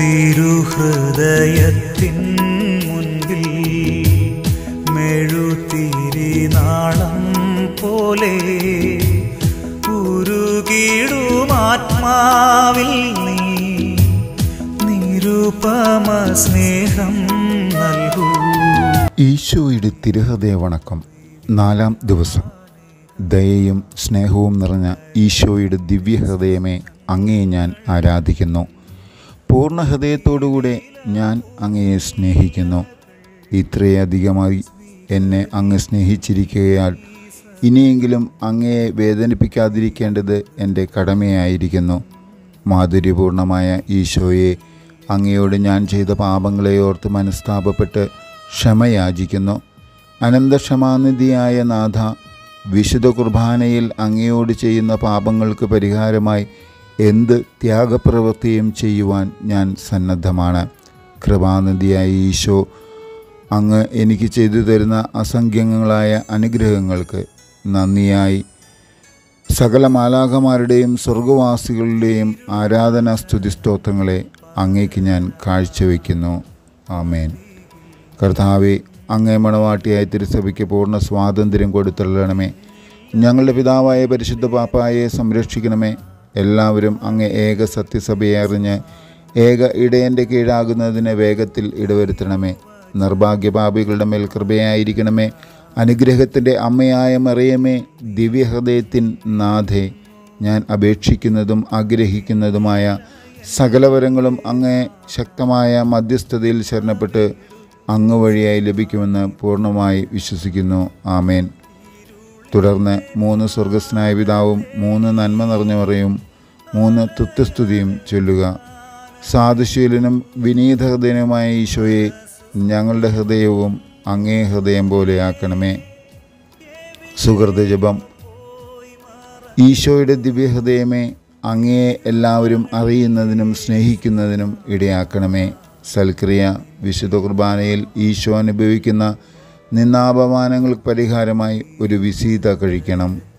തിരുഹൃദയത്തിൻ മുൻപിൽ മെഴുതിരിനാളം പോലെ ഉരുകിടുമാത്മാവിൽ നീ നിരുപമ സ്നേഹം നൽകൂ ഈശോയുടെ തിരുഹൃദയ വണക്കം നാലാം ദിവസം ദയയും സ്നേഹവും നിറഞ്ഞ ഈശോയുടെ ദിവ്യഹൃദയമേ അങ്ങയെ ഞാൻ ആരാധിക്കുന്നു പൂർണ്ണ ഹൃദയത്തോടുകൂടെ ഞാൻ അങ്ങയെ സ്നേഹിക്കുന്നു ഇത്രയധികമായി എന്നെ അങ്ങ് സ്നേഹിച്ചിരിക്കുകയാൽ ഇനിയെങ്കിലും അങ്ങയെ വേദനിപ്പിക്കാതിരിക്കേണ്ടത് എൻ്റെ കടമയായിരിക്കുന്നു മാധുര്യപൂർണമായ ഈശോയെ അങ്ങയോട് ഞാൻ ചെയ്ത പാപങ്ങളെ ഓർത്ത് മനസ്താപപ്പെട്ട് ക്ഷമയാചിക്കുന്നു അനന്തക്ഷമാനിധിയായ നാഥ വിശുദ്ധ കുർബാനയിൽ അങ്ങയോട് ചെയ്യുന്ന പാപങ്ങൾക്ക് പരിഹാരമായി എന്ത് ത്യാഗപ്രവൃത്തിയും ചെയ്യുവാൻ ഞാൻ സന്നദ്ധമാണ് കൃപാനിധിയായ ഈശോ അങ്ങ് എനിക്ക് ചെയ്തു തരുന്ന അസംഖ്യങ്ങളായ അനുഗ്രഹങ്ങൾക്ക് നന്ദിയായി സകല മാലാഖമാരുടെയും സ്വർഗവാസികളുടെയും ആരാധനാ സ്തുതിസ്തോത്രങ്ങളെ അങ്ങേക്ക് ഞാൻ കാഴ്ചവെക്കുന്നു ആമേൻ കർത്താവെ അങ്ങേ മണവാട്ടിയായ തിരുസഭയ്ക്ക് പൂർണ്ണ സ്വാതന്ത്ര്യം കൊടുത്തള്ളണമേ ഞങ്ങളുടെ പിതാവായ പരിശുദ്ധ പാപ്പായെ സംരക്ഷിക്കണമേ എല്ലാവരും അങ്ങേ ഏക സത്യസഭയെ അറിഞ്ഞ് ഏക ഇടയൻ്റെ കീഴാകുന്നതിന് വേഗത്തിൽ ഇടവരുത്തണമേ നിർഭാഗ്യപാപികളുടെ മേൽ കൃപയായിരിക്കണമേ അനുഗ്രഹത്തിൻ്റെ അമ്മയായ മറിയമേ ദിവ്യഹൃദയത്തിൻ നാഥേ ഞാൻ അപേക്ഷിക്കുന്നതും ആഗ്രഹിക്കുന്നതുമായ സകലവരങ്ങളും അങ്ങേ ശക്തമായ മധ്യസ്ഥതയിൽ ശരണപ്പെട്ട് അങ്ങ് വഴിയായി ലഭിക്കുമെന്ന് പൂർണ്ണമായി വിശ്വസിക്കുന്നു ആമേൻ തുടർന്ന് മൂന്ന് സ്വർഗസ്നായ പിതാവും മൂന്ന് നന്മ നിറഞ്ഞവരെയും മൂന്ന് തുത്യസ്തുതിയും ചൊല്ലുക സാധുശീലനും വിനീതഹൃദയനുമായ ഈശോയെ ഞങ്ങളുടെ ഹൃദയവും അങ്ങേ ഹൃദയം പോലെയാക്കണമേ സുഹൃതജപം ഈശോയുടെ ദിവ്യഹൃദയമേ അങ്ങയെ എല്ലാവരും അറിയുന്നതിനും സ്നേഹിക്കുന്നതിനും ഇടയാക്കണമേ സൽക്രിയ വിശുദ്ധ കുർബാനയിൽ ഈശോ അനുഭവിക്കുന്ന നിന്നാപമാനങ്ങൾക്ക് പരിഹാരമായി ഒരു വിസീത കഴിക്കണം